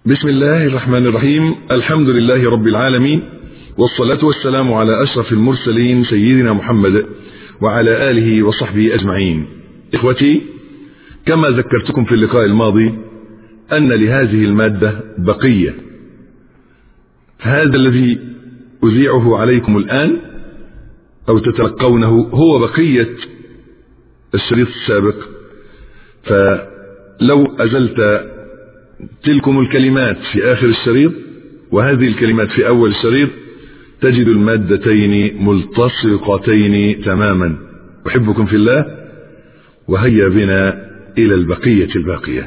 بسم الله الرحمن الرحيم الحمد لله رب العالمين والصلاة والسلام على أشرف المرسلين سيدنا محمد وعلى آله وصحبه أجمعين إخوتي كما ذكرتكم في اللقاء الماضي أن لهذه المادة بقية هذا الذي أذيعه عليكم الآن أو تتلقونه هو بقية الشريط السابق فلو أزلت تلكم الكلمات في آخر الشريط وهذه الكلمات في أول الشريط تجد المادتين ملتصقتين تماما أحبكم في الله وهيا بنا إلى البقية الباقية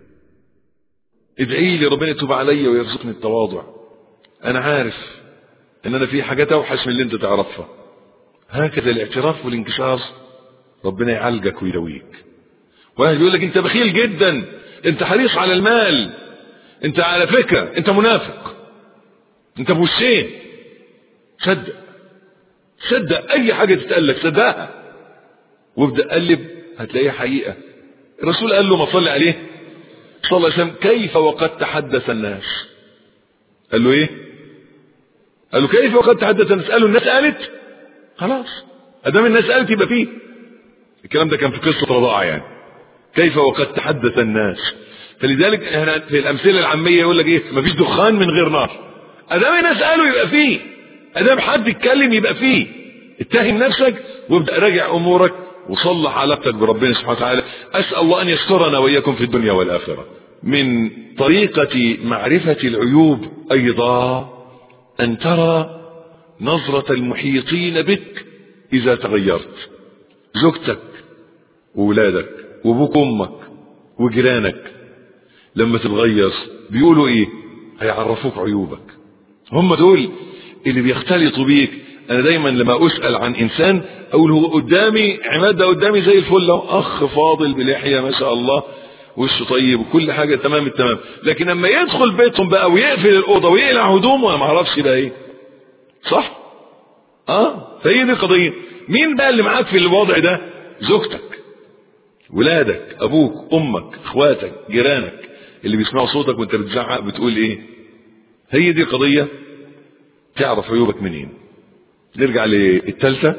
ادعي لي ربنا يتوب عليا ويرزقني التواضع انا عارف ان انا في حاجات اوحش من اللي انت تعرفها هكذا الاعتراف والانكسار ربنا يعالجك ويداويك واحد يقول لك انت بخيل جدا انت حريص على المال انت على فكرة انت منافق انت بوشين صدق صدق اي حاجة تتقال لك صدقها وابدأ قلب هتلاقيها حقيقة الرسول قال له ما صلي عليه صلى الله عليه وسلم كيف وقد تحدث الناس قال له ايه قال له كيف وقد تحدث الناس قالوا الناس قالت خلاص ادام الناس قالت يبقى فيه الكلام ده كان في قصة رضاعة يعني كيف وقد تحدث الناس فلذلك هنا في الامثله العاميه يقول لك ايه مفيش دخان من غير نار ادام الناس قالوا يبقى فيه ادام حد اتكلم يبقى فيه اتهم نفسك وابدا راجع امورك وصلح علاقتك بربنا سبحانه وتعالى اسال الله ان يسترنا واياكم في الدنيا والاخره من طريقه معرفه العيوب ايضا ان ترى نظره المحيطين بك اذا تغيرت زوجتك وولادك وابوك وامك وجيرانك لما تتغير بيقولوا ايه هيعرفوك عيوبك هم دول اللي بيختلطوا بيك انا دايما لما اسال عن انسان اقول هو قدامي عماد ده قدامي زي الفل لو اخ فاضل بلحيه ما شاء الله وشه طيب وكل حاجه تمام التمام لكن لما يدخل بيتهم بقى ويقفل الاوضه ويقلع هدومه انا ما اعرفش بقى ايه صح اه فهي دي القضيه مين بقى اللي معاك في الوضع ده زوجتك ولادك ابوك امك اخواتك جيرانك اللي بيسمعوا صوتك وانت بتزعق بتقول ايه هي دي قضية تعرف عيوبك منين نرجع للثالثة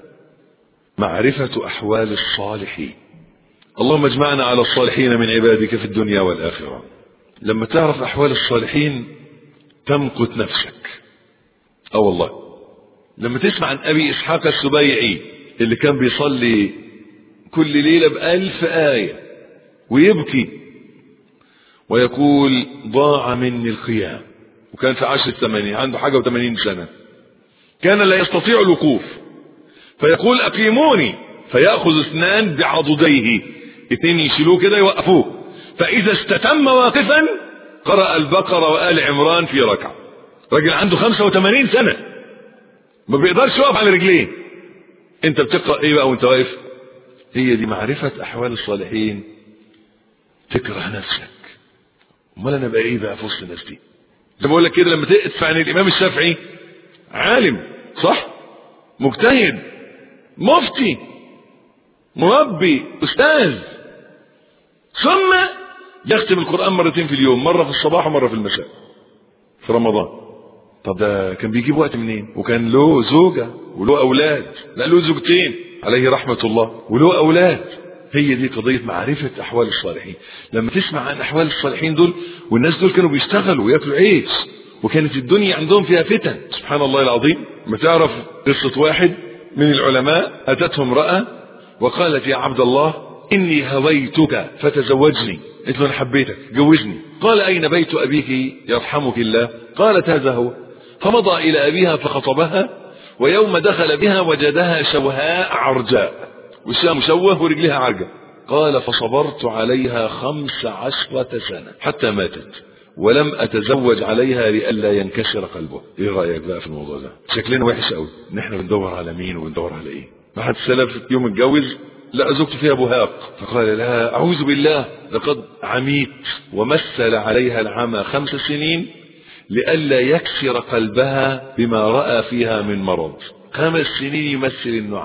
معرفة احوال الصالحين اللهم اجمعنا على الصالحين من عبادك في الدنيا والاخرة لما تعرف احوال الصالحين تمقت نفسك اه والله لما تسمع عن ابي اسحاق السبيعي اللي كان بيصلي كل ليلة بألف آية ويبكي ويقول ضاع مني القيام وكان في عشر الثمانين عنده حاجة وثمانين سنة كان لا يستطيع الوقوف فيقول أقيموني فيأخذ اثنان بعضديه اثنين يشيلوه كده يوقفوه فإذا استتم واقفا قرأ البقرة وآل عمران في ركعة راجل عنده خمسة وثمانين سنة ما بيقدرش يقف على رجليه انت بتقرأ ايه بقى وانت واقف هي دي معرفة أحوال الصالحين تكره نفسك امال انا بقى ايه بقى في وسط الناس دي زي ما بقول لك كده لما تدفع عن الامام الشافعي عالم صح مجتهد مفتي مربي استاذ ثم يختم القران مرتين في اليوم مره في الصباح ومره في المساء في رمضان طب ده كان بيجيب وقت منين وكان له زوجه وله اولاد لا له زوجتين عليه رحمه الله وله اولاد هي دي قضية معرفة أحوال الصالحين لما تسمع عن أحوال الصالحين دول والناس دول كانوا بيشتغلوا وياكلوا عيش وكانت الدنيا عندهم فيها فتن سبحان الله العظيم ما تعرف قصة واحد من العلماء أتته امرأة وقالت يا عبد الله إني هويتك فتزوجني قلت له أنا حبيتك جوزني قال أين بيت أبيك يرحمك الله قالت هذا هو فمضى إلى أبيها فخطبها ويوم دخل بها وجدها شوهاء عرجاء وشها مشوه ورجلها عرجة قال فصبرت عليها خمس عشرة سنة حتى ماتت ولم أتزوج عليها لئلا ينكسر قلبه ايه رأيك بقى في الموضوع ده شكلنا وحش قوي ان احنا بندور على مين وبندور على ايه ما حد سلف يوم اتجوز لا زوجته فيها بهاق فقال لها اعوذ بالله لقد عميت ومثل عليها العمى خمس سنين لئلا يكسر قلبها بما رأى فيها من مرض خمس سنين يمثل النعمة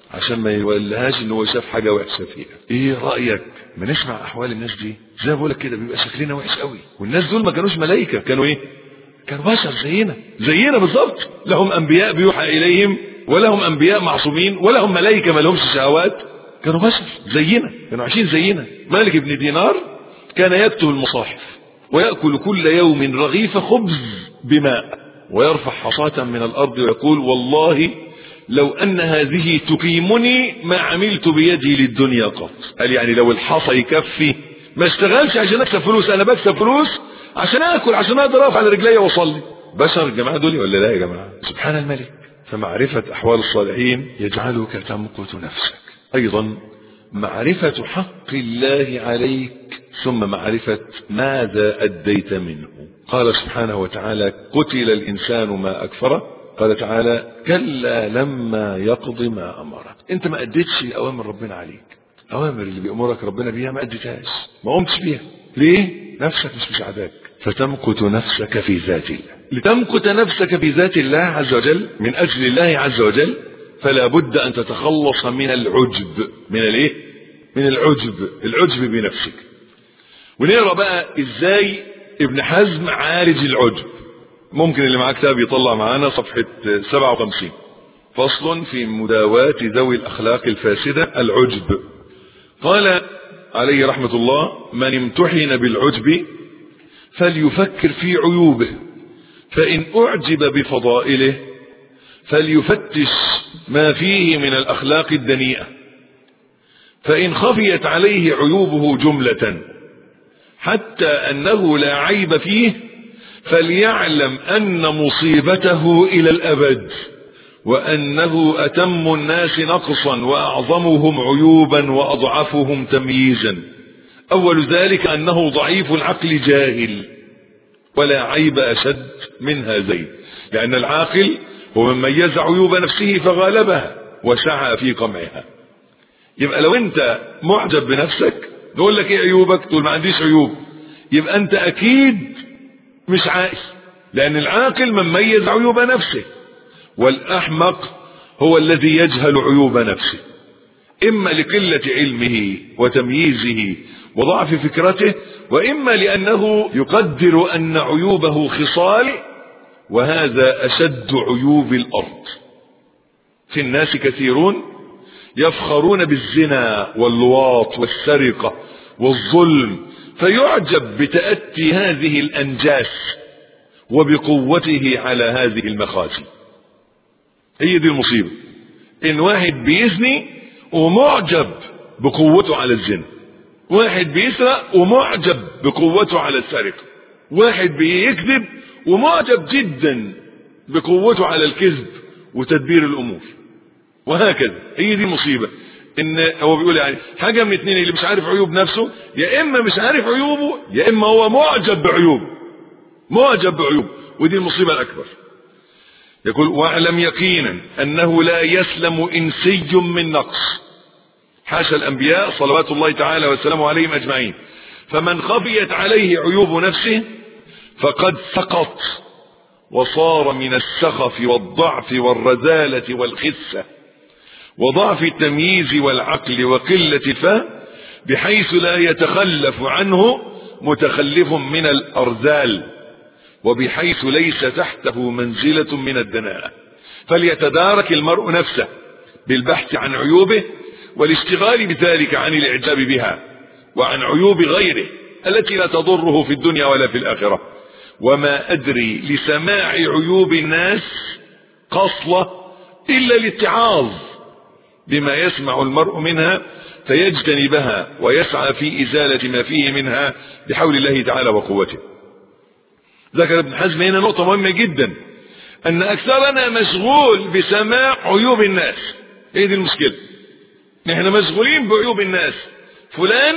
عشان ما يولهاش ان هو شاف حاجه وحشه فيها ايه رايك ما نسمع احوال الناس دي زي ما بقول لك كده بيبقى شكلنا وحش قوي والناس دول ما كانوش ملائكه كانوا ايه كانوا بشر زينا زينا بالظبط لهم انبياء بيوحى اليهم ولهم انبياء معصومين ولهم ملائكه ما لهمش شهوات كانوا بشر زينا كانوا عايشين زينا مالك بن دينار كان يكتب المصاحف ويأكل كل يوم رغيف خبز بماء ويرفع حصاة من الأرض ويقول والله لو أن هذه تقيمني ما عملت بيدي للدنيا قط قال يعني لو الحصى يكفي ما اشتغلش عشان اكسب فلوس انا بكسب فلوس عشان اكل عشان اقدر اقف على رجلي واصلي بشر الجماعه دول ولا لا يا جماعه سبحان الملك فمعرفه احوال الصالحين يجعلك تمقت نفسك ايضا معرفه حق الله عليك ثم معرفه ماذا اديت منه قال سبحانه وتعالى قتل الانسان ما اكفره قال تعالى كلا لما يقض ما امره انت ما اديتش اوامر ربنا عليك اوامر اللي بيامرك ربنا بيها ما اديتهاش ما قمتش بيها ليه نفسك مش مساعداك فتمقت نفسك في ذات الله لتمقت نفسك في ذات الله عز وجل من اجل الله عز وجل فلا بد ان تتخلص من العجب من الايه من العجب العجب بنفسك ونقرا بقى ازاي ابن حزم عالج العجب ممكن اللي معاه كتاب يطلع معانا صفحة 57 فصل في مداواة ذوي الأخلاق الفاسدة العجب قال عليه رحمة الله من امتحن بالعجب فليفكر في عيوبه فإن أعجب بفضائله فليفتش ما فيه من الأخلاق الدنيئة فإن خفيت عليه عيوبه جملة حتى أنه لا عيب فيه فليعلم أن مصيبته إلى الأبد وأنه أتم الناس نقصا وأعظمهم عيوبا وأضعفهم تمييزا أول ذلك أنه ضعيف العقل جاهل ولا عيب أشد من هذين لأن العاقل هو من ميز عيوب نفسه فغالبها وسعى في قمعها يبقى لو أنت معجب بنفسك نقول لك إيه عيوبك تقول ما عنديش عيوب يبقى أنت أكيد مش عاقل لأن العاقل من ميز عيوب نفسه والأحمق هو الذي يجهل عيوب نفسه إما لقلة علمه وتمييزه وضعف فكرته وإما لأنه يقدر أن عيوبه خصال وهذا أشد عيوب الأرض في الناس كثيرون يفخرون بالزنا واللواط والسرقة والظلم فيعجب بتأتي هذه الأنجاس وبقوته على هذه المخازي هي دي المصيبة إن واحد بيزني ومعجب بقوته على الزنا واحد بيسرق ومعجب بقوته على السرقة واحد بيكذب ومعجب جدا بقوته على الكذب وتدبير الأمور وهكذا هي دي المصيبة ان هو بيقول يعني حاجة من اتنين اللي مش عارف عيوب نفسه يا اما مش عارف عيوبه يا اما هو معجب بعيوبه معجب بعيوبه ودي المصيبة الاكبر يقول واعلم يقينا انه لا يسلم انسي من نقص حاشا الانبياء صلوات الله تعالى وسلامه عليهم اجمعين فمن خفيت عليه عيوب نفسه فقد سقط وصار من السخف والضعف والرذالة والخسة وضعف التمييز والعقل وقلة الفهم بحيث لا يتخلف عنه متخلف من الأرذال وبحيث ليس تحته منزلة من الدناءة فليتدارك المرء نفسه بالبحث عن عيوبه والاشتغال بذلك عن الاعجاب بها وعن عيوب غيره التي لا تضره في الدنيا ولا في الآخرة وما أدري لسماع عيوب الناس قصلة إلا الاتعاظ بما يسمع المرء منها فيجتنبها ويسعى في إزالة ما فيه منها بحول الله تعالى وقوته ذكر ابن حزم هنا نقطة مهمة جدا أن أكثرنا مشغول بسماع عيوب الناس هي دي المشكلة نحن مشغولين بعيوب الناس فلان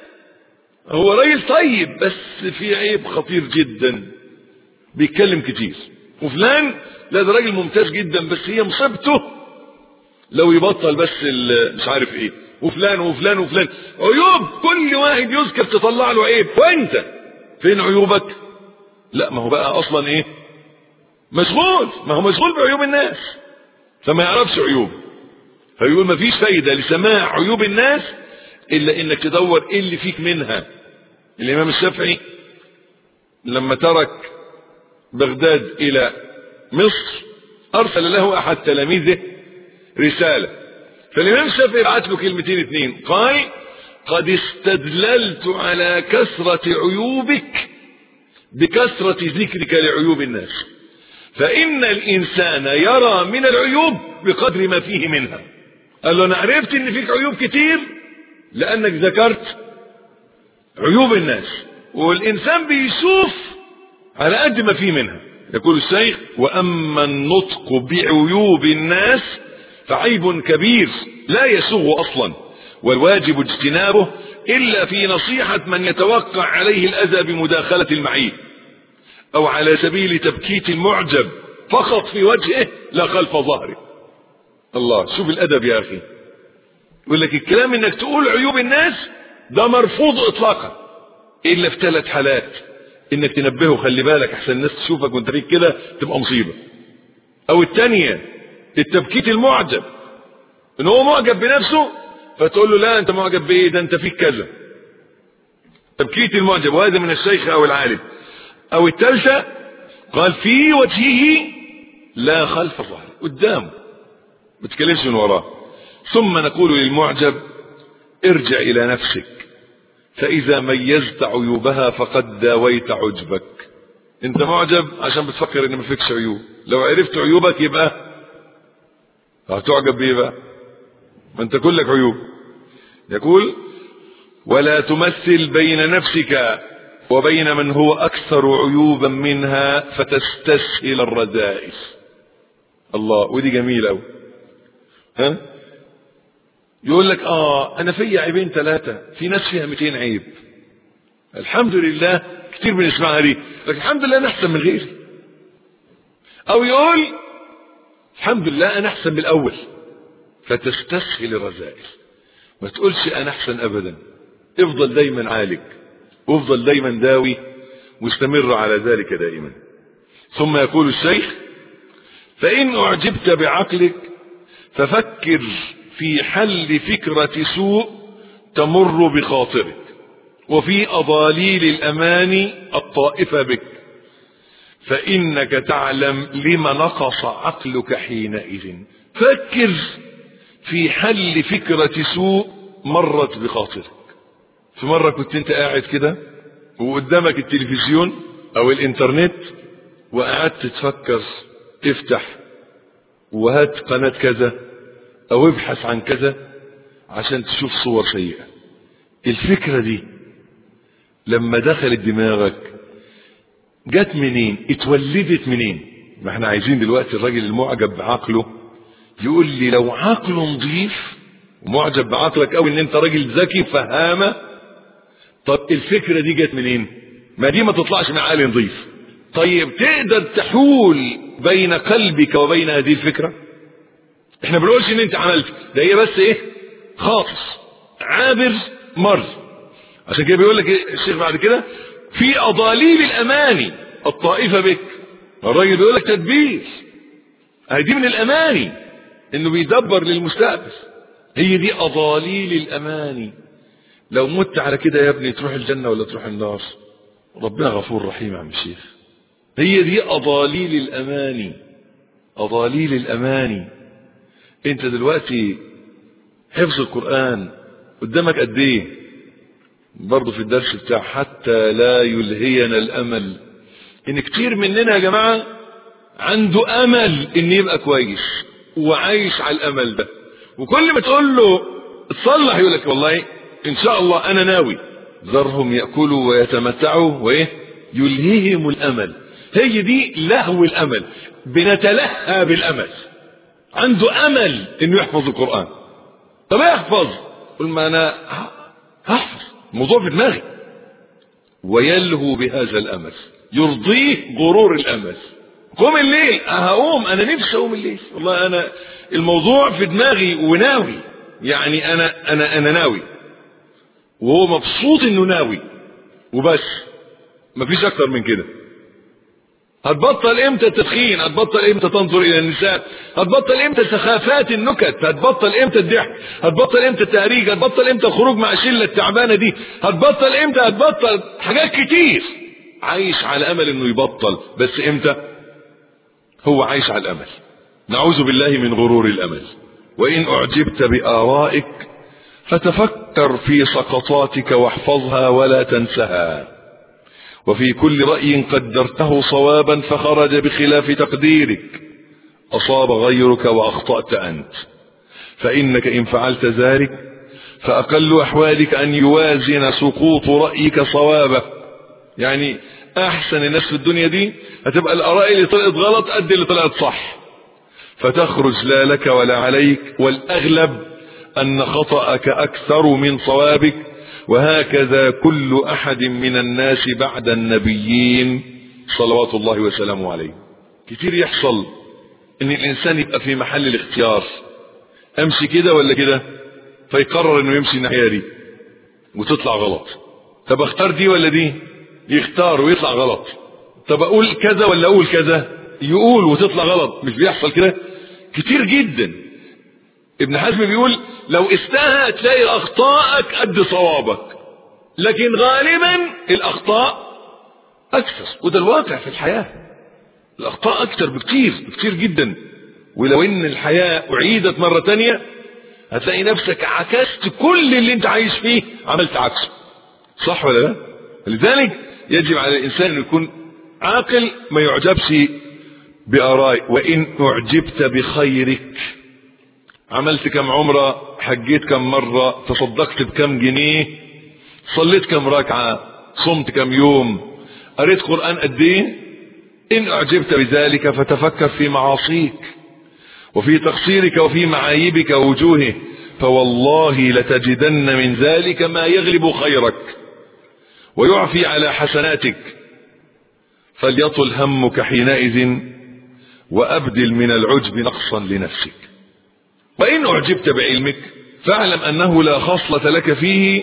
هو راجل طيب بس في عيب خطير جدا بيتكلم كتير وفلان لا ده راجل ممتاز جدا بس هي مصيبته لو يبطل بس مش عارف ايه وفلان وفلان وفلان عيوب كل واحد يذكر تطلع له عيب وانت فين عيوبك لا ما هو بقى اصلا ايه مشغول ما هو مشغول بعيوب الناس فما يعرفش عيوب فيقول مفيش فايدة لسماع عيوب الناس إلا إنك تدور إيه اللي فيك منها الإمام الشافعي لما ترك بغداد إلى مصر أرسل له أحد تلاميذه رسالة فالإمام الشافعي بعت له كلمتين اتنين قال قد استدللت على كثرة عيوبك بكثرة ذكرك لعيوب الناس فإن الإنسان يرى من العيوب بقدر ما فيه منها قال له أنا عرفت إن فيك عيوب كتير لأنك ذكرت عيوب الناس والإنسان بيشوف على قد ما فيه منها يقول الشيخ وأما النطق بعيوب الناس فعيب كبير لا يسوغ أصلا والواجب اجتنابه إلا في نصيحة من يتوقع عليه الأذى بمداخلة المعيب أو على سبيل تبكيت المعجب فقط في وجهه لا خلف ظهره الله شوف الأدب يا أخي يقول لك الكلام انك تقول عيوب الناس ده مرفوض اطلاقا الا في ثلاث حالات انك تنبهه خلي بالك احسن الناس تشوفك وانت فيك كده تبقى مصيبه او الثانيه التبكيت المعجب ان هو معجب بنفسه فتقول له لا انت معجب بايه ده انت فيك كذا تبكيت المعجب وهذا من الشيخ او العالم او الثالثه قال في وجهه لا خلف ظهره قدامه ما تتكلمش من وراه ثم نقول للمعجب ارجع الى نفسك فاذا ميزت عيوبها فقد داويت عجبك انت معجب عشان بتفكر ان ما فيكش عيوب لو عرفت عيوبك يبقى هتعجب بيه بقى ما انت كلك عيوب يقول ولا تمثل بين نفسك وبين من هو اكثر عيوبا منها فتستسهل الرذائل الله ودي جميله قوي ها يقول لك اه انا في عيبين ثلاثه في ناس فيها 200 عيب الحمد لله كتير بنسمعها دي لكن الحمد لله انا احسن من غيري او يقول الحمد لله انا احسن من الاول فتستسهل الرذائل ما تقولش انا احسن ابدا افضل دايما عالج وافضل دايما داوي واستمر على ذلك دائما ثم يقول الشيخ فان اعجبت بعقلك ففكر في حل فكرة سوء تمر بخاطرك وفي أضاليل الأماني الطائفة بك فإنك تعلم لما نقص عقلك حينئذ فكر في حل فكرة سوء مرت بخاطرك في مرة كنت انت قاعد كده وقدامك التلفزيون او الانترنت وقعدت تفكر تفتح وهات قناة كذا او ابحث عن كذا عشان تشوف صور سيئة الفكرة دي لما دخلت دماغك جت منين اتولدت منين ما احنا عايزين دلوقتي الراجل المعجب بعقله يقول لي لو عقله نظيف ومعجب بعقلك قوي ان انت راجل ذكي فهامة طب الفكرة دي جت منين ما دي ما تطلعش من عقل نظيف طيب تقدر تحول بين قلبك وبين هذه الفكرة احنا بنقولش ان انت عملت ده هي بس ايه خاطس عابر مر عشان كده بيقول لك إيه الشيخ بعد كده في اضاليل الاماني الطائفة بك الراجل بيقول لك تدبير دي من الاماني انه بيدبر للمستقبل هي دي اضاليل الاماني لو مت على كده يا ابني تروح الجنة ولا تروح النار ربنا غفور رحيم يا عم الشيخ هي دي اضاليل الاماني اضاليل الاماني انت دلوقتي حفظ القرآن قدامك قد ايه برضه في الدرس بتاع حتى لا يلهينا الامل ان كتير مننا يا جماعة عنده امل ان يبقى كويس وعايش على الامل ده وكل ما تقول له تصلح يقول لك والله ان شاء الله انا ناوي ذرهم ياكلوا ويتمتعوا وايه يلهيهم الامل هي دي لهو الامل بنتلهى بالامل عنده امل انه يحفظ القران طب يحفظ قل ما انا هحفظ الموضوع في دماغي ويلهو بهذا الامل يرضيه غرور الامل قوم الليل هقوم انا نفسي اقوم الليل والله انا الموضوع في دماغي وناوي يعني انا انا انا ناوي وهو مبسوط انه ناوي وبس مفيش اكتر من كده هتبطل امتى التدخين هتبطل امتى تنظر الى النساء هتبطل امتى سخافات النكت هتبطل امتى الضحك هتبطل امتى التهريج هتبطل امتى الخروج مع الشله التعبانه دي هتبطل امتى هتبطل حاجات كتير عايش على امل انه يبطل بس امتى هو عايش على الامل نعوذ بالله من غرور الامل وان اعجبت بارائك فتفكر في سقطاتك واحفظها ولا تنسها وفي كل رأي قدرته صوابا فخرج بخلاف تقديرك أصاب غيرك وأخطأت أنت فإنك إن فعلت ذلك فأقل أحوالك أن يوازن سقوط رأيك صوابه يعني أحسن الناس في الدنيا دي هتبقى الآراء اللي طلعت غلط قد اللي طلعت صح فتخرج لا لك ولا عليك والأغلب أن خطأك أكثر من صوابك وهكذا كل أحد من الناس بعد النبيين صلوات الله وسلامه عليه كتير يحصل ان الانسان يبقى في محل الاختيار امشي كده ولا كده فيقرر انه يمشي الناحيه دي وتطلع غلط طب اختار دي ولا دي يختار ويطلع غلط طب اقول كذا ولا اقول كذا يقول وتطلع غلط مش بيحصل كده كتير جدا ابن حزم بيقول لو استهى تلاقي اخطائك قد صوابك لكن غالبا الاخطاء اكثر وده الواقع في الحياه الاخطاء اكثر بكتير بكتير جدا ولو ان الحياه اعيدت مره تانية هتلاقي نفسك عكست كل اللي انت عايش فيه عملت عكسه صح ولا لا لذلك يجب على الانسان ان يكون عاقل ما يعجبش بارائي وان اعجبت بخيرك عملت كم عمرة حجيت كم مرة تصدقت بكم جنيه صليت كم ركعة صمت كم يوم قريت قرآن قد ايه ان اعجبت بذلك فتفكر في معاصيك وفي تقصيرك وفي معايبك ووجوهه فوالله لتجدن من ذلك ما يغلب خيرك ويعفي على حسناتك فليطل همك حينئذ وابدل من العجب نقصا لنفسك وإن أعجبت بعلمك فاعلم أنه لا خصلة لك فيه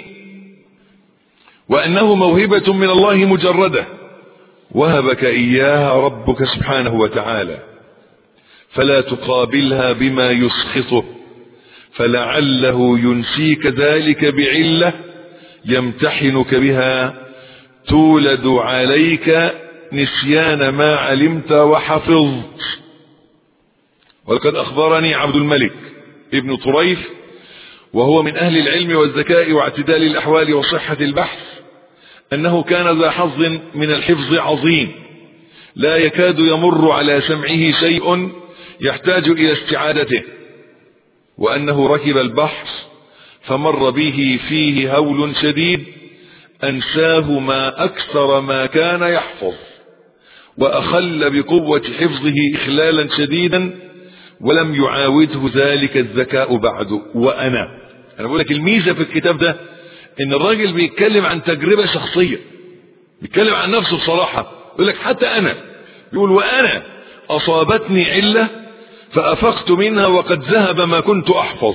وأنه موهبة من الله مجردة وهبك إياها ربك سبحانه وتعالى فلا تقابلها بما يسخطه فلعله ينسيك ذلك بعلة يمتحنك بها تولد عليك نسيان ما علمت وحفظت ولقد أخبرني عبد الملك ابن طريف وهو من أهل العلم والذكاء واعتدال الأحوال وصحة البحث أنه كان ذا حظ من الحفظ عظيم لا يكاد يمر على سمعه شيء يحتاج إلى استعادته وأنه ركب البحر فمر به فيه هول شديد أنساه ما أكثر ما كان يحفظ وأخل بقوة حفظه إخلالا شديدا ولم يعاوده ذلك الذكاء بعد وأنا أنا بقول لك الميزة في الكتاب ده إن الراجل بيتكلم عن تجربة شخصية بيتكلم عن نفسه بصراحة يقول لك حتى أنا يقول وأنا أصابتني علة فأفقت منها وقد ذهب ما كنت أحفظ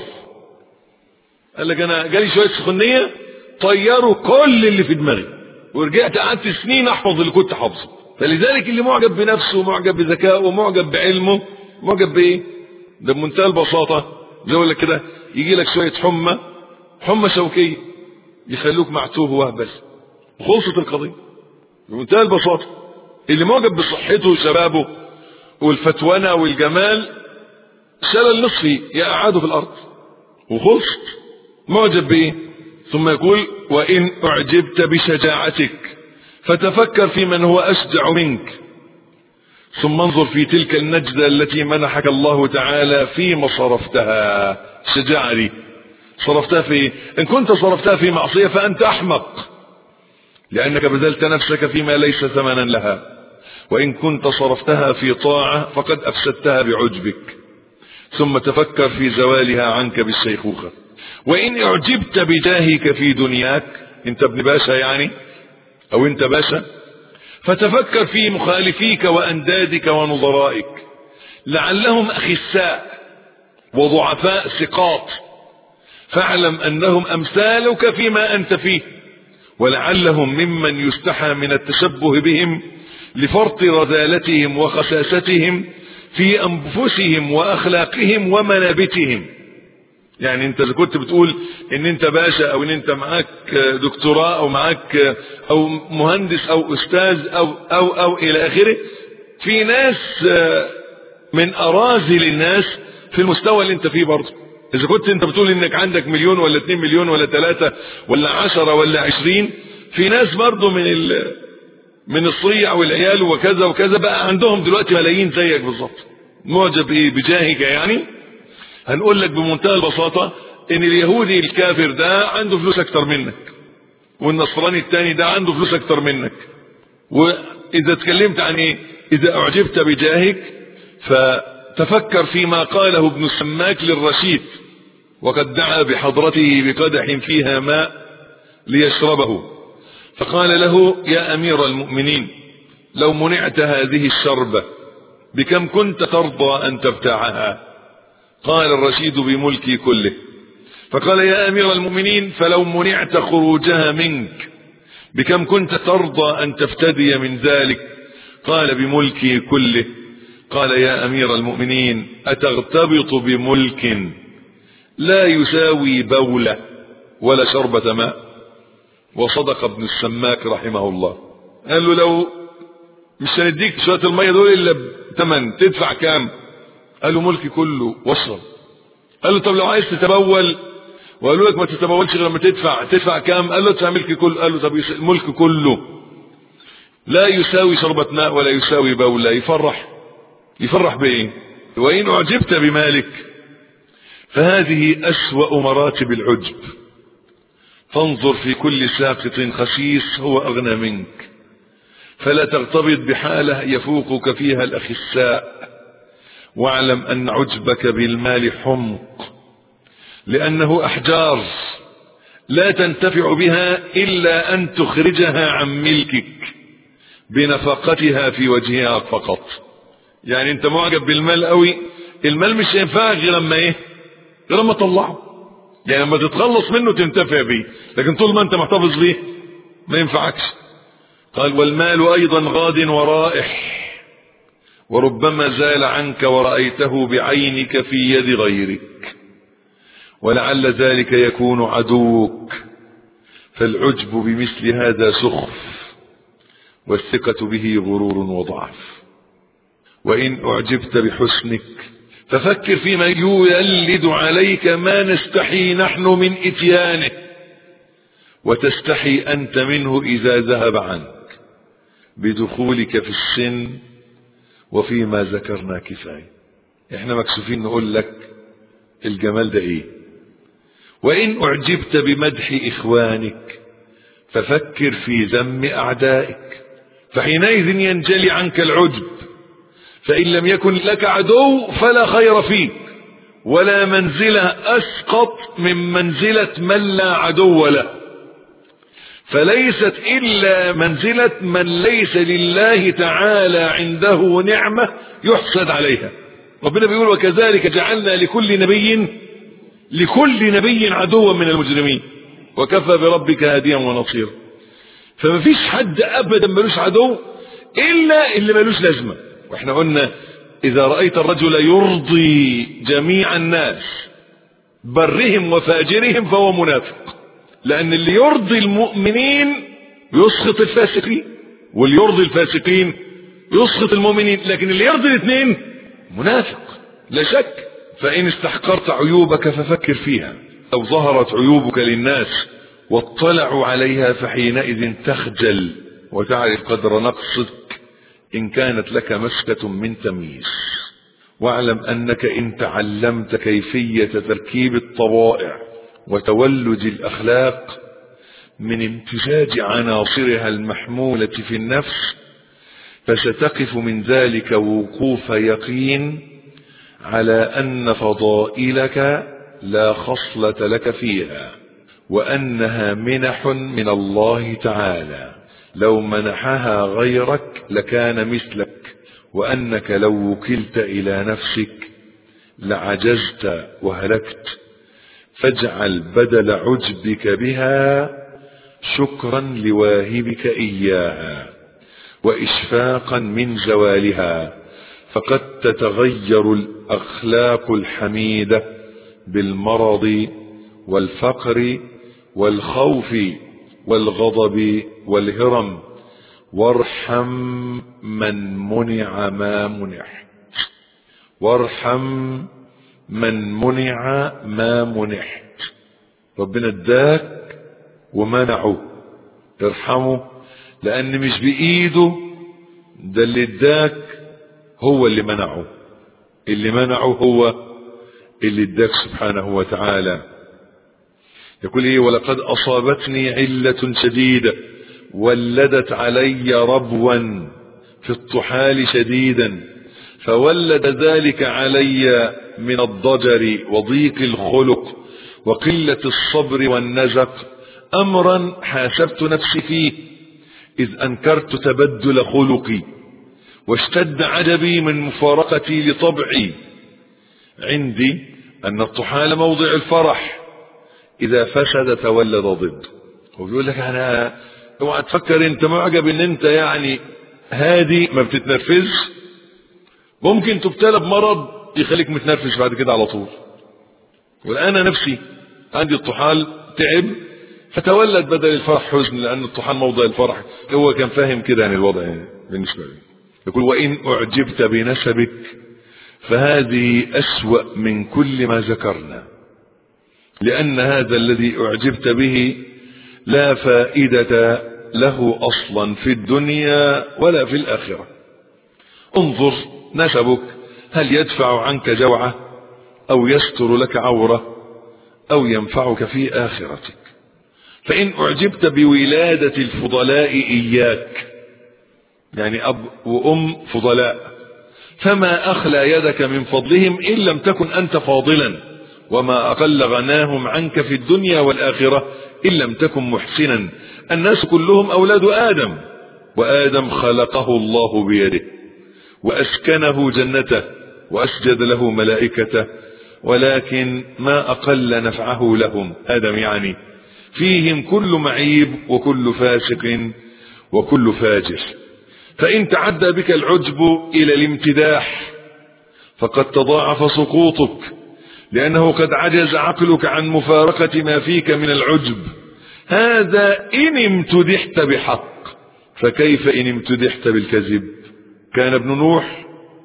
قال لك أنا جالي شوية سخونية طيروا كل اللي في دماغي ورجعت قعدت سنين أحفظ اللي كنت حافظه فلذلك اللي معجب بنفسه ومعجب بذكائه ومعجب بعلمه معجب بإيه؟ ده بمنتهى البساطة زي ما لك كده يجي لك شوية حمى حمى شوكية يخلوك معتوه وهبل وخلصت القضية بمنتهى البساطة اللي معجب بصحته وشبابه والفتونة والجمال شلل نصفي يقعده في الأرض وخلصت معجب بإيه ثم يقول وإن أعجبت بشجاعتك فتفكر في من هو أشجع منك ثم انظر في تلك النجدة التي منحك الله تعالى فيما صرفتها الشجاعة دي صرفتها في إن كنت صرفتها في معصية فأنت أحمق لأنك بذلت نفسك فيما ليس ثمنا لها وإن كنت صرفتها في طاعة فقد أفسدتها بعجبك ثم تفكر في زوالها عنك بالشيخوخة وإن أعجبت بجاهك في دنياك انت ابن باشا يعني أو انت باشا فتفكر في مخالفيك وأندادك ونظرائك لعلهم أخساء وضعفاء سقاط فاعلم أنهم أمثالك فيما أنت فيه ولعلهم ممن يستحى من التشبه بهم لفرط رذالتهم وخساستهم في أنفسهم وأخلاقهم ومنابتهم يعني انت اذا كنت بتقول ان انت باشا او ان انت معاك دكتوراه او معاك او مهندس او استاذ او او او الى اخره في ناس من اراذل الناس في المستوى اللي انت فيه برضه اذا كنت انت بتقول انك عندك مليون ولا اتنين مليون ولا ثلاثة ولا عشرة ولا عشرين في ناس برضه من ال من الصيع والعيال وكذا وكذا بقى عندهم دلوقتي ملايين زيك بالظبط معجب ايه بجاهك يعني هنقول لك بمنتهى البساطة ان اليهودي الكافر ده عنده فلوس اكتر منك والنصراني التاني ده عنده فلوس اكتر منك واذا اتكلمت عن ايه اذا اعجبت بجاهك فتفكر فيما قاله ابن السماك للرشيد وقد دعا بحضرته بقدح فيها ماء ليشربه فقال له يا امير المؤمنين لو منعت هذه الشربة بكم كنت ترضى ان تبتاعها قال الرشيد بملكي كله فقال يا امير المؤمنين فلو منعت خروجها منك بكم كنت ترضى ان تفتدي من ذلك قال بملكي كله قال يا امير المؤمنين اتغتبط بملك لا يساوي بولة ولا شربة ماء وصدق ابن السماك رحمه الله قال له لو مش هنديك شوية المية دول الا بثمن تدفع كام قال له ملكي كله واشرب قال له طب لو عايز تتبول وقالوا لك ما تتبولش غير لما تدفع تدفع كام قال له ادفع ملكي كله قال له طب الملك كله لا يساوي شربة ماء ولا يساوي بولة يفرح يفرح بايه وان اعجبت بمالك فهذه اسوأ مراتب العجب فانظر في كل ساقط خسيس هو اغنى منك فلا تغتبط بحالة يفوقك فيها الاخساء واعلم ان عجبك بالمال حمق لانه احجار لا تنتفع بها الا ان تخرجها عن ملكك بنفقتها في وجهها فقط يعني انت معجب بالمال قوي المال مش هينفعك غير لما ايه غير لما تطلعه يعني لما تتخلص منه تنتفع بيه لكن طول ما انت محتفظ بيه ما ينفعكش قال والمال ايضا غاد ورائح وربما زال عنك ورأيته بعينك في يد غيرك ولعل ذلك يكون عدوك فالعجب بمثل هذا سخف والثقة به غرور وضعف وإن أعجبت بحسنك ففكر فيما يولد عليك ما نستحي نحن من إتيانه وتستحي أنت منه إذا ذهب عنك بدخولك في السن وفيما ذكرنا كفاية احنا مكسوفين نقول لك الجمال ده ايه وإن أعجبت بمدح إخوانك ففكر في ذم أعدائك فحينئذ ينجلي عنك العجب فإن لم يكن لك عدو فلا خير فيك ولا منزلة أسقط من منزلة من لا عدو له فليست إلا منزلة من ليس لله تعالى عنده نعمة يحسد عليها ربنا بيقول وكذلك جعلنا لكل نبي لكل نبي عدوا من المجرمين وكفى بربك هاديا ونصيرا فما فيش حد ابدا ملوش عدو الا اللي ملوش لازمه واحنا قلنا اذا رايت الرجل يرضي جميع الناس برهم وفاجرهم فهو منافق لان اللي يرضي المؤمنين يسخط الفاسقين واللي يرضي الفاسقين يسخط المؤمنين لكن اللي يرضي الاثنين منافق لا شك فإن استحقرت عيوبك ففكر فيها أو ظهرت عيوبك للناس واطلعوا عليها فحينئذ تخجل وتعرف قدر نقصك إن كانت لك مسكة من تمييز واعلم أنك إن تعلمت كيفية تركيب الطبائع وتولد الأخلاق من امتزاج عناصرها المحمولة في النفس فستقف من ذلك وقوف يقين على أن فضائلك لا خصلة لك فيها وأنها منح من الله تعالى لو منحها غيرك لكان مثلك وأنك لو وكلت إلى نفسك لعجزت وهلكت فاجعل بدل عجبك بها شكرا لواهبك إياها وإشفاقا من زوالها فقد تتغير الأخلاق الحميدة بالمرض والفقر والخوف والغضب والهرم وارحم من منع ما منح وارحم من منع ما منح ربنا اداك ومنعه ارحمه لان مش بايده ده اللي اداك هو اللي منعه اللي منعه هو اللي اداك سبحانه وتعالى يقول ايه ولقد اصابتني علة شديدة ولدت علي ربوا في الطحال شديدا فولد ذلك علي من الضجر وضيق الخلق وقلة الصبر والنزق امرا حاسبت نفسي فيه اذ انكرت تبدل خلقي واشتد عجبي من مفارقتي لطبعي عندي ان الطحال موضع الفرح اذا فسد تولد ضد وبيقول لك انا اوعى تفكر انت معجب ان انت يعني هادي ما بتتنرفزش ممكن تبتلى بمرض يخليك متنرفز بعد كده على طول والان نفسي عندي الطحال تعب فتولد بدل الفرح حزن لان الطحال موضع الفرح هو كان فاهم كده يعني الوضع يعني بالنسبه لي يقول وان اعجبت بنسبك فهذه اسوا من كل ما ذكرنا لان هذا الذي اعجبت به لا فائده له اصلا في الدنيا ولا في الاخره انظر نسبك هل يدفع عنك جوعه او يستر لك عوره او ينفعك في اخرتك فان اعجبت بولاده الفضلاء اياك يعني اب وام فضلاء فما اخلى يدك من فضلهم ان لم تكن انت فاضلا وما اقل غناهم عنك في الدنيا والاخره ان لم تكن محسنا الناس كلهم اولاد ادم وادم خلقه الله بيده واسكنه جنته واسجد له ملائكته ولكن ما اقل نفعه لهم ادم يعني فيهم كل معيب وكل فاسق وكل فاجر فان تعدى بك العجب الى الامتداح فقد تضاعف سقوطك لانه قد عجز عقلك عن مفارقه ما فيك من العجب هذا ان امتدحت بحق فكيف ان امتدحت بالكذب كان ابن نوح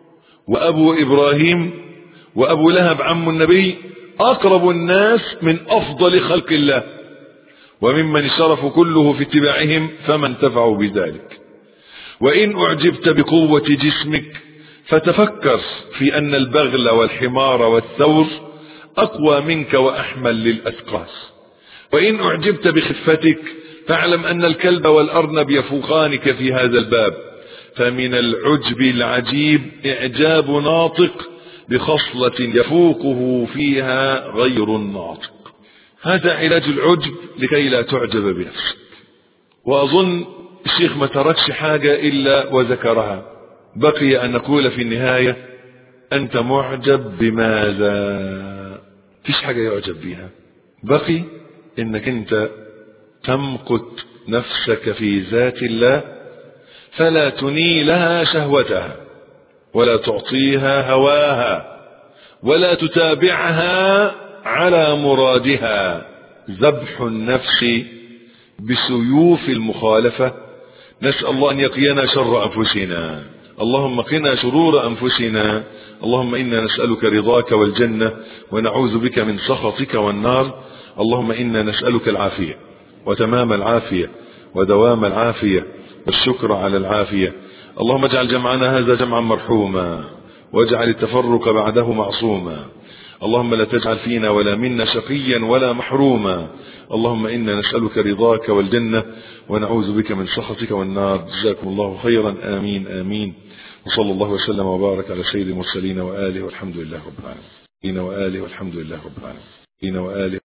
وابو ابراهيم وابو لهب عم النبي اقرب الناس من افضل خلق الله وممن الشرف كله في اتباعهم فما انتفعوا بذلك وان اعجبت بقوة جسمك فتفكر في ان البغل والحمار والثور اقوى منك واحمل للاثقاس وان اعجبت بخفتك فاعلم ان الكلب والارنب يفوقانك في هذا الباب فمن العجب العجيب اعجاب ناطق بخصلة يفوقه فيها غير الناطق هذا علاج العجب لكي لا تعجب بنفسك واظن الشيخ ما تركش حاجة الا وذكرها بقي ان نقول في النهاية انت معجب بماذا فيش حاجة يعجب بها بقي انك انت تمقت نفسك في ذات الله فلا تنيلها شهوتها ولا تعطيها هواها ولا تتابعها على مرادها ذبح النفس بسيوف المخالفة نسأل الله أن يقينا شر أنفسنا اللهم قنا شرور أنفسنا اللهم إنا نسألك رضاك والجنة ونعوذ بك من سخطك والنار اللهم إنا نسألك العافية وتمام العافية ودوام العافية والشكر على العافية اللهم اجعل جمعنا هذا جمعا مرحوما واجعل التفرق بعده معصوما اللهم لا تجعل فينا ولا منا شقيا ولا محروما اللهم إنا نسألك رضاك والجنة ونعوذ بك من سخطك والنار جزاكم الله خيرا آمين آمين وصلى الله وسلم وبارك على سيد المرسلين وآله والحمد لله رب العالمين وآله والحمد لله رب العالمين وآله